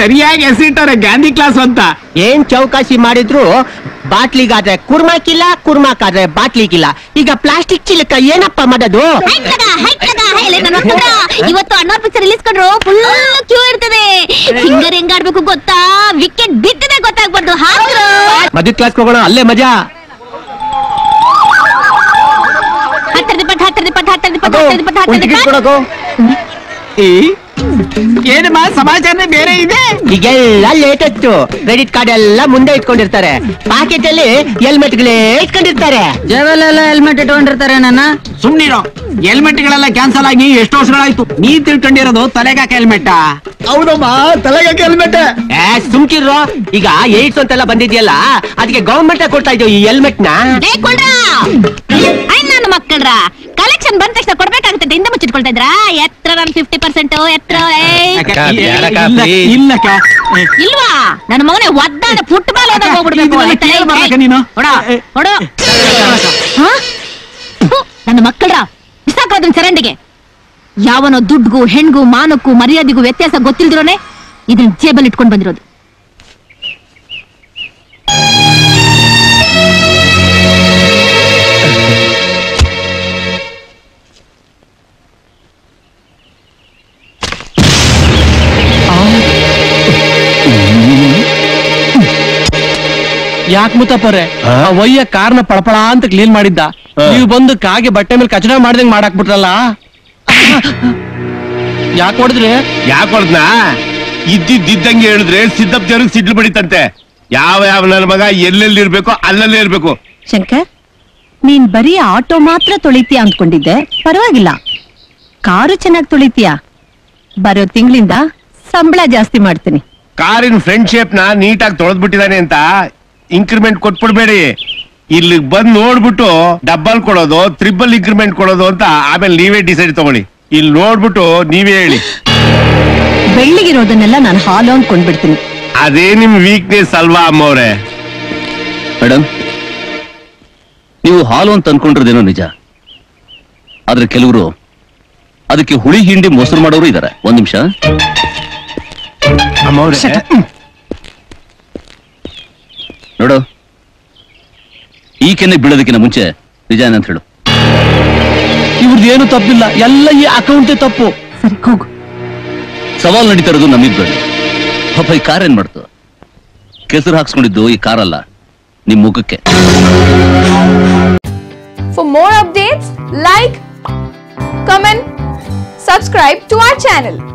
ಸರಿಯಾಗಿ ಎಸಿಟ್ಟವ್ರೆ ಗಾಂಧಿ ಕ್ಲಾಸ್ ಅಂತ ಏನ್ ಚೌಕಾಸಿ ಮಾಡಿದ್ರು ಬಾಟ್ಲಿಗಾದ್ರೆ ಕುರ್ಮಾಕಿಲ್ಲ ಕುರ್ಮಾಕಾದ್ರೆ ಬಾಟ್ಲಿಗಿಲ್ಲ ಈಗ ಪ್ಲಾಸ್ಟಿಕ್ ಚಿಲಕ ಏನಪ್ಪ ಮಾಡೋದು ಹೈಟ್ ಲಗ, ಹೈಟ್ ಲಗ, ಹೈ, ಲೇ, ನನ್ನ ಮಕ್ಕಳ. ಇವತ್ತು ಅಣ್ಣವ್ರ ಪಿಕ್ಚರ್ ರಿಲೀಸ್ ಕಂಡ್ರು ಫುಲ್ ಕ್ಯೂ ಇರ್ತದೆ ಫಿಂಗರ್ ಹೆಂಗ್ ಆಡ್ಬೇಕು ಗೊತ್ತಾ ವಿಕೆಟ್ ಬಿದ್ದದೆ ಗೊತ್ತಾಗ್ಬಾರ್ದು ಹಾಕ್ರು ಮದುವೆ ಕ್ಲಾಸ್ ಹೋಗೋಣ ಅಲ್ಲೇ ಮಜಾ ಹತ್ತರದ ಪಟ್ ಹತ್ತರದ ಪಟ್ ಹತ್ತರದ ಪಟ್ ಹತ್ತರದ ಪಟ್ ಹತ್ತರದ ಪಟ್ ಕೊಡೋದು ಏನಮ್ಮ ಸಮಾಚಾರನೇ ಬೇರೆ ಇದೆ ಈಗೆಲ್ಲ ಲೇಟೆಸ್ಟ್ ಕ್ರೆಡಿಟ್ ಕಾರ್ಡ್ ಎಲ್ಲ ಮುಂದೆ ಇಟ್ಕೊಂಡಿರ್ತಾರೆ ಪಾಕೆಟ್ ಅಲ್ಲಿ ಹೆಲ್ಮೆಟ್ ಗಳೇ ಇಟ್ಕೊಂಡಿರ್ತಾರೆ ಜೇಬಲ್ಲೆಲ್ಲ ಹೆಲ್ಮೆಟ್ ಇಟ್ಕೊಂಡಿರ್ತಾರೆ ನನ್ನ ಸುಮ್ನಿರೋ ಹೆಲ್ಮೆಟ್ ಗಳೆಲ್ಲ ಕ್ಯಾನ್ಸಲ್ ಆಗಿ ಎಷ್ಟು ವರ್ಷಗಳಾಯ್ತು ನೀ ತಿಳ್ಕೊಂಡಿರೋದು ತಲೆಗಾಕ ಹೆಲ್ಮೆಟ್ ಹೌದಮ್ಮ ತಲೆಗೆ ಹೆಲ್ಮೆಟ್ ಏ ಸುಮ್ಕಿರ್ರೋ ಈಗ ಏಡ್ಸ್ ಅಂತೆಲ್ಲ ಬಂದಿದ್ಯಲ್ಲ ಅದಕ್ಕೆ ಗವರ್ಮೆಂಟ್ ಕೊಡ್ತಾ ಇದ್ದೀವಿ ಈ ಹೆಲ್ಮೆಟ್ ನ ಏ ಕೊಡ್ರ ಐ ನನ್ನ ಮಕ್ಕಳ್ರ ಕಲೆಕ್ಷನ್ ಬಂದ ತಕ್ಷಣ ಕೊಡ್ಬೇಕಾಗುತ್ತೆ ಹಿಂದೆ ಮುಚ್ಚಿಟ್ಕೊಳ್ತಾ ಇದ್ರಾ ಎತ್ರ ನನ್ ಫಿಫ್ಟಿ ಪರ್ಸೆಂಟ್ ಎತ್ರ ಏಯ್. ಇಲ್ಲಕ್ಕ ಇಲ್ವಾ ನನ್ನ ಮಗನೇ ಒದ್ದಾಡ ಫುಟ್ಬಾಲ್ ಹೋದಾಗ ಹೋಗ್ಬಿಡ್ಬೇಕು ಇದನ್ನೆಲ್ಲ ಆಯ್ತಾ? ಕೇಳ್ಬಾರಕ್ಕ ನೀನು? ಹೊಡ, ಹೊಡು. ಹಾ? ಥು, ನನ್ನ ಮಕ್ಕಳ್ರ ಬಿಸಾಕೋದನ್ ಚರಂಡಿಗೆ ಯಾವನೋ ದುಡ್ಗೂ ಹೆಣ್ಗೂ ಮಾನಕ್ಕೂ ಮರ್ಯಾದೆಗೂ ವ್ಯತ್ಯಾಸ ಗೊತ್ತಿಲ್ದಿರೋನೆ ಇದನ್ನ ಜೇಬಲ್ ಇಟ್ಕೊಂಡ್ ಬಂದಿರೋದು ಯಾಕೆ ಮುತ್ತಪ್ಪರೆ ಆ ಒಯ್ಯ ಕಾರ್ನ ಪಳಪಳ ಅಂತ ಕ್ಲೀನ್ ಮಾಡಿದ್ದ ನೀವು ಬಂದು ಕಾಗೆ ಬಟ್ಟೆ ಮೇಲೆ ಕಚಡ ಮಾಡ್ದಂಗ್ ಮಾಡಾಕ್ಬಿಟ್ರಲ್ಲ ಯಾಕೆ ಹೊಡೆದ್ರಿ ಯಾಕೆ ಹೊಡ್ದ್ನ ಇದ್ದಿದ್ದಂಗೆ ಹೇಳಿದ್ರೆ ಸಿದ್ದಪ್ಪ ಜನಕ್ಕೆ ಸಿಡ್ಲು ಬಡಿತಂತೆ ಯಾವ ಯಾವ ನನ್ನ ಮಗ ಎಲ್ಲೆಲ್ಲಿ ಇರ್ಬೇಕೋ ಅಲ್ಲಲ್ಲೇ ಇರ್ಬೇಕು ಶಂಕರ್ ನೀನ್ ಬರೀ ಆಟೋ ಮಾತ್ರ ತೊಳಿತೀಯ ಅಂದ್ಕೊಂಡಿದ್ದೆ ಪರವಾಗಿಲ್ಲ ಕಾರು ಚೆನ್ನಾಗಿ ತೊಳಿತೀಯ ಬರೋ ತಿಂಗಳಿಂದ ಸಂಬಳ ಜಾಸ್ತಿ ಮಾಡ್ತೀನಿ ಕಾರಿನ ಫ್ರಂಟ್ ಶೇಪ್ ನ ನೀಟಾಗಿ ತೊಳೆದ್ಬಿಟ್ಟಿದಾನೆ ಅಂತ ಇನ್ಕ್ರಿಮೆಂಟ್ ಕೊಟ್ಬಿಡ್ಬೇಡಿ ಇಲ್ಲಿ ಬಂದ್ ನೋಡ್ಬಿಟ್ಟು ಡಬ್ಬಲ್ ಕೊಡೋದು ತ್ರಿಬಲ್ ಇನ್ಕ್ರಿಮೆಂಟ್ ಕೊಡೋದು ಅಂತ ಆಮೇಲೆ ನೀವೇ ಡಿಸೈಡ್ ತಗೊಳ್ಳಿ ಇಲ್ಲಿ ನೋಡ್ಬಿಟ್ಟು ನೀವೇ ಹೇಳಿ ಬೆಳ್ಳಿಗಿರೋದನ್ನೆಲ್ಲ ನಾನು ಹಾಲು ಅಂದ್ಕೊಂಡ್ಬಿಡ್ತೀನಿ ಅದೇ ನಿಮ್ ವೀಕ್ನೆಸ್ ಅಲ್ವಾ ಅಮ್ಮವ್ರೆ ಮೇಡಮ್ ನೀವು ಹಾಲು ಅಂತ ಅನ್ಕೊಂಡಿರೋದೇನೋ ನಿಜ ಆದ್ರೆ ಕೆಲವರು ಅದಕ್ಕೆ ಹುಳಿ ಹಿಂಡಿ ಮೊಸರು ಮಾಡೋರು ಇದ್ದಾರೆ ಒಂದ್ ನಿಮಿಷ ಅಮ್ಮವ್ರೆ ನೋಡು ಈ ಕೆನ್ನೆ ಬೀಳೋದಕ್ಕಿಂತ ಮುಂಚೆ ನಿಜ ಏನಂತ ಹೇಳು ಇವ್ರದ್ದು ಏನು ತಪ್ಪಿಲ್ಲ ಎಲ್ಲ ಈ ಅಕೌಂಟೇ ತಪ್ಪು ಸರಿ ಹೋಗು ಸವಾಲ್ ನಡೀತಾ ಇರೋದು ನಮ್ಮಿಬ್ರಲ್ಲಿ ಪಾಪ ಈ ಕಾರ್ ಏನ್ ಮಾಡ್ತು ಕೆಸರು ಹಾಕ್ಸ್ಕೊಂಡಿದ್ದು ಈ ಕಾರಲ್ಲ ನಿಮ್ ಮುಖಕ್ಕೆ For more updates, like, comment, subscribe to our channel.